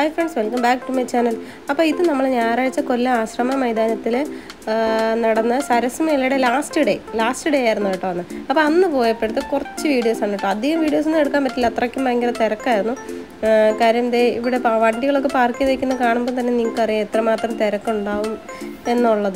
hi friends welcome back to my channel അപ്പോൾ ഇത് നമ്മൾ ഞായറാഴ്ച കൊല്ലം ആശ്രമ മൈതാനത്തിൽ നടന്ന സരസ് മേളയുടെ ലാസ്റ്റ് ഡേ ലാസ്റ്റ് ഡേ ആയിരുന്നു കേട്ടോ അന്ന് അപ്പോൾ അന്ന് പോയപ്പോഴത്തെ കുറച്ച് വീഡിയോസാണ് കേട്ടോ അധികം വീഡിയോസൊന്നും എടുക്കാൻ പറ്റില്ല അത്രയ്ക്കും ഭയങ്കര തിരക്കായിരുന്നു ആ, കാര്യം ദേ ഇവിടെ പ- വണ്ടികളൊക്കെ പാർക്ക് ചെയ്തേക്കുന്ന കാണുമ്പോൾ തന്നെ നിങ്ങൾക്കറിയാം എത്രമാത്രം തിരക്കുണ്ടാവും എന്നുള്ളത്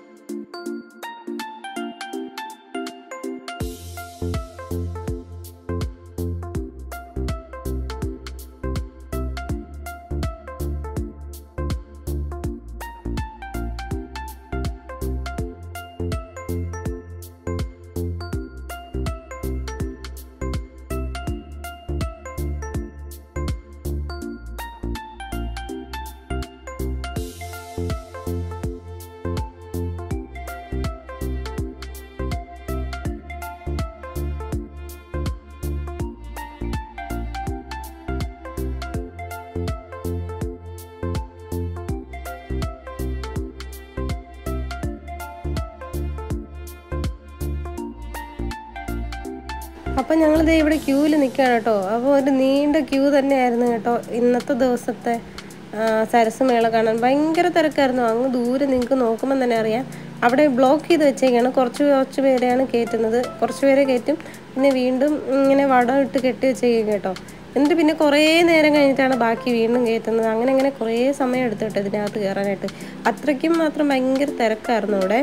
അപ്പം ഞങ്ങളിത് ഇവിടെ ക്യൂവിൽ നിൽക്കുകയാണ് കേട്ടോ അപ്പോൾ ഒരു നീണ്ട ക്യൂ തന്നെയായിരുന്നു കേട്ടോ ഇന്നത്തെ ദിവസത്തെ ആ, സരസ് മേള കാണാൻ ഭയങ്കര തിരക്കായിരുന്നു അങ്ങ് ദൂരെ നിങ്ങൾക്ക് നോക്കുമ്പോൾ തന്നെ അറിയാം അവിടെ ബ്ലോക്ക് ചെയ്ത് വെച്ചേക്കാണ് കുറച്ച് കുറച്ച് പേരെയാണ് കയറ്റുന്നത് കുറച്ച് പേരെ കയറ്റും പിന്നെ വീണ്ടും ഇങ്ങനെ വടം ഇട്ട് കെട്ടി വെച്ചേക്കും കേട്ടോ എന്നിട്ട് പിന്നെ കുറേ നേരം കഴിഞ്ഞിട്ടാണ് ബാക്കി വീണ്ടും കയറ്റുന്നത് അങ്ങനെ അങ്ങനെ കുറേ സമയം എടുത്തു കേട്ടോ ഇതിനകത്ത് കയറാനായിട്ട് അത്രയ്ക്കും മാത്രം ഭയങ്കര തിരക്കായിരുന്നു ഇവിടെ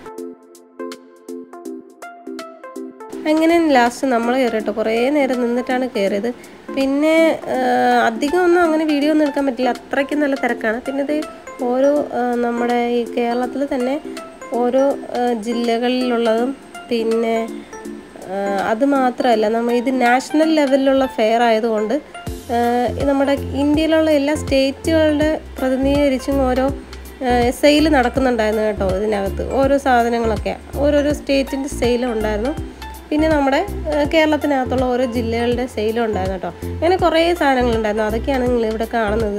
അങ്ങനെ ലാസ്റ്റ് നമ്മൾ കയറിട്ടോ കുറേ നേരം നിന്നിട്ടാണ് കയറിയത് പിന്നെ ആ, അധികം ഒന്നും അങ്ങനെ വീഡിയോ ഒന്നും എടുക്കാൻ പറ്റില്ല അത്രയ്ക്ക് നല്ല തിരക്കാണ് പിന്നെ ഇത് ഓരോ ആ, നമ്മുടെ ഈ കേരളത്തിൽ തന്നെ ഓരോ ആ, ജില്ലകളിലുള്ളതും പിന്നെ ആ, അത് മാത്രമല്ല നമ്മൾ ഇത് നാഷണൽ ലെവലിലുള്ള ഫെയർ ആയതുകൊണ്ട് ആ, ഈ നമ്മുടെ ഇന്ത്യയിലുള്ള എല്ലാ സ്റ്റേറ്റുകളുടെ പ്രതിനിധീകരിച്ചും ഓരോ സെയിൽ നടക്കുന്നുണ്ടായിരുന്നു കേട്ടോ ഇതിനകത്ത് ഓരോ സാധനങ്ങളൊക്കെ ഓരോരോ സ്റ്റേറ്റിൻ്റെ സെയിലും ഉണ്ടായിരുന്നു പിന്നെ നമ്മുടെ ഏഹ്, കേരളത്തിനകത്തുള്ള ഓരോ ജില്ലകളുടെ സെയിലും ഉണ്ടായിരുന്നു കേട്ടോ അങ്ങനെ കുറേ സാധനങ്ങളുണ്ടായിരുന്നു അതൊക്കെയാണ് നിങ്ങൾ ഇവിടെ കാണുന്നത്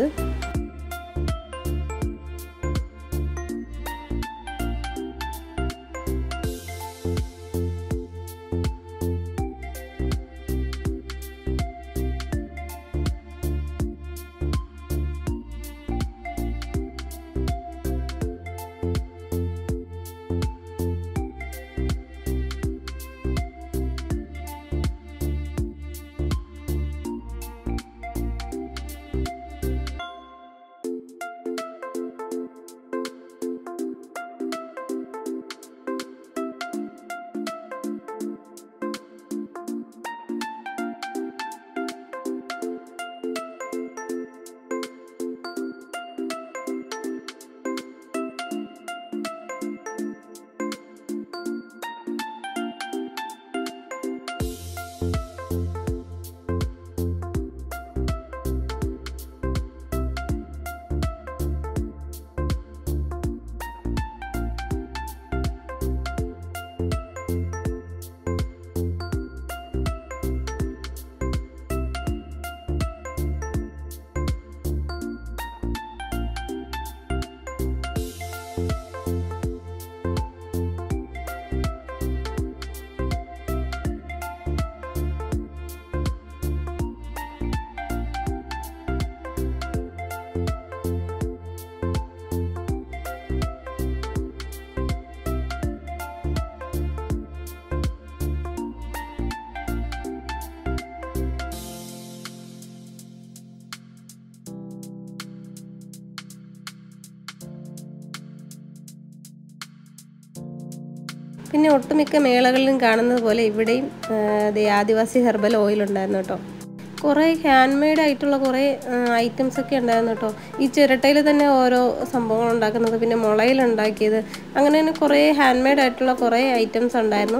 പിന്നെ ഒട്ടുമിക്ക മേളകളിലും കാണുന്നത് പോലെ ഇവിടെയും ആ, ദേ ആദിവാസി ഹെർബൽ ഓയിൽ ഉണ്ടായിരുന്നു കേട്ടോ കുറേ ഹാൻഡ് മെയ്ഡ് ആയിട്ടുള്ള കുറേ ഐറ്റംസ് ഒക്കെ ഉണ്ടായിരുന്നു കേട്ടോ ഈ ചിരട്ടയിൽ തന്നെ ഓരോ സംഭവങ്ങൾ ഉണ്ടാക്കുന്നത് പിന്നെ മുളയിൽ ഉണ്ടാക്കിയത് അങ്ങനെ തന്നെ കുറേ ഹാൻഡ് മെയ്ഡ് ആയിട്ടുള്ള കുറേ ഐറ്റംസ് ഉണ്ടായിരുന്നു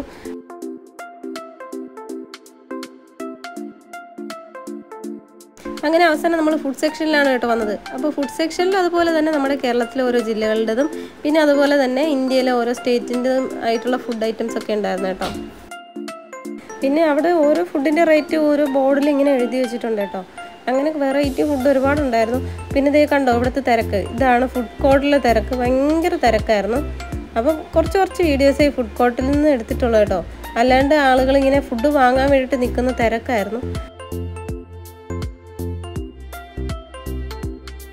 അങ്ങനെ അവസാനം നമ്മൾ ഫുഡ് സെക്ഷനിലാണ് കേട്ടോ വന്നത് അപ്പോൾ ഫുഡ് സെക്ഷനിൽ അതുപോലെ തന്നെ നമ്മുടെ കേരളത്തിലെ ഓരോ ജില്ലകളുടേതും പിന്നെ അതുപോലെ തന്നെ ഇന്ത്യയിലെ ഓരോ സ്റ്റേറ്റിൻ്റെതും ആയിട്ടുള്ള ഫുഡ് ഐറ്റംസ് ഒക്കെ ഉണ്ടായിരുന്നു കേട്ടോ പിന്നെ അവിടെ ഓരോ ഫുഡിൻ്റെ റേറ്റ് ഓരോ ബോർഡിൽ ഇങ്ങനെ എഴുതി വെച്ചിട്ടുണ്ട് കേട്ടോ അങ്ങനെ വെറൈറ്റി ഫുഡ് ഒരുപാടുണ്ടായിരുന്നു പിന്നെ ഇതേ കണ്ടോ ഇവിടുത്തെ തിരക്ക് ഇതാണ് ഫുഡ് കോർട്ടിലെ തിരക്ക് ഭയങ്കര തിരക്കായിരുന്നു അപ്പം കുറച്ച് കുറച്ച് വീഡിയോസേ ഈ ഫുഡ് കോർട്ടിൽ നിന്ന് എടുത്തിട്ടുള്ളൂ കേട്ടോ അല്ലാണ്ട് ആളുകൾ ഇങ്ങനെ ഫുഡ് വാങ്ങാൻ വേണ്ടിയിട്ട് നിൽക്കുന്ന തിരക്കായിരുന്നു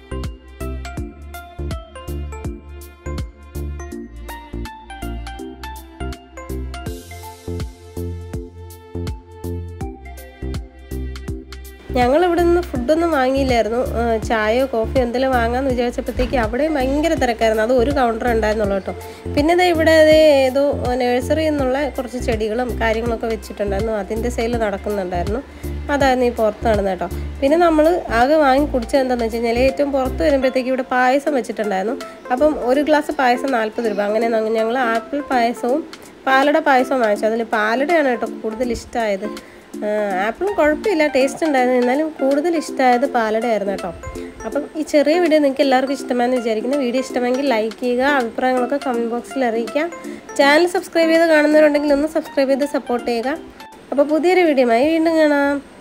ഞങ്ങൾ ഇവിടെ നിന്ന് ഫുഡൊന്നും വാങ്ങിയില്ലായിരുന്നു ആ, ചായയോ കോഫിയോ എന്തെങ്കിലും വാങ്ങാമെന്ന് വിചാരിച്ചപ്പോഴത്തേക്ക് അവിടെയും ഭയങ്കര തിരക്കായിരുന്നു അത് ഒരു കൗണ്ടർ ഉണ്ടായിരുന്നുള്ളൂ കേട്ടോ പിന്നെ ദേ ഇവിടെ ദേ ഏതോ നഴ്സറി എന്നുള്ള കുറച്ച് ചെടികളും കാര്യങ്ങളൊക്കെ വെച്ചിട്ടുണ്ടായിരുന്നു അതിൻ്റെ സെയിൽ നടക്കുന്നുണ്ടായിരുന്നു അതായിരുന്നു ഈ പുറത്ത് നടന്നത് കേട്ടോ പിന്നെ നമ്മൾ ആകെ വാങ്ങി കുടിച്ചത് എന്താണെന്ന് വെച്ച് കഴിഞ്ഞാൽ ഏറ്റവും പുറത്ത് വരുമ്പോഴത്തേക്ക് ഇവിടെ പായസം വെച്ചിട്ടുണ്ടായിരുന്നു അപ്പം ഒരു ഗ്ലാസ് പായസം നാൽപ്പത് രൂപ അങ്ങനെ ഞങ്ങൾ ആപ്പിൾ പായസവും പാലട പായസവും വാങ്ങിച്ചു അതിൽ പാലടയാണ് കേട്ടോ കൂടുതൽ ഇഷ്ടമായത് ആപ്പിളും കുഴപ്പമില്ല ടേസ്റ്റ് ഉണ്ടായിരുന്നു എന്നാലും കൂടുതൽ ഇഷ്ടമായത് പാലടയായിരുന്നു കേട്ടോ അപ്പം ഈ ചെറിയ വീഡിയോ നിങ്ങൾക്ക് എല്ലാവർക്കും ഇഷ്ടമായെന്ന് വിചാരിക്കുന്നു വീഡിയോ ഇഷ്ടമെങ്കിൽ ലൈക്ക് ചെയ്യുക അഭിപ്രായങ്ങളൊക്കെ കമൻറ്റ് ബോക്സിൽ അറിയിക്കാം ചാനൽ സബ്സ്ക്രൈബ് ചെയ്ത് കാണുന്നവരുണ്ടെങ്കിൽ ഒന്ന് സബ്സ്ക്രൈബ് ചെയ്ത് സപ്പോർട്ട് ചെയ്യുക അപ്പോൾ പുതിയൊരു വീഡിയോയുമായി വീണ്ടും കാണാം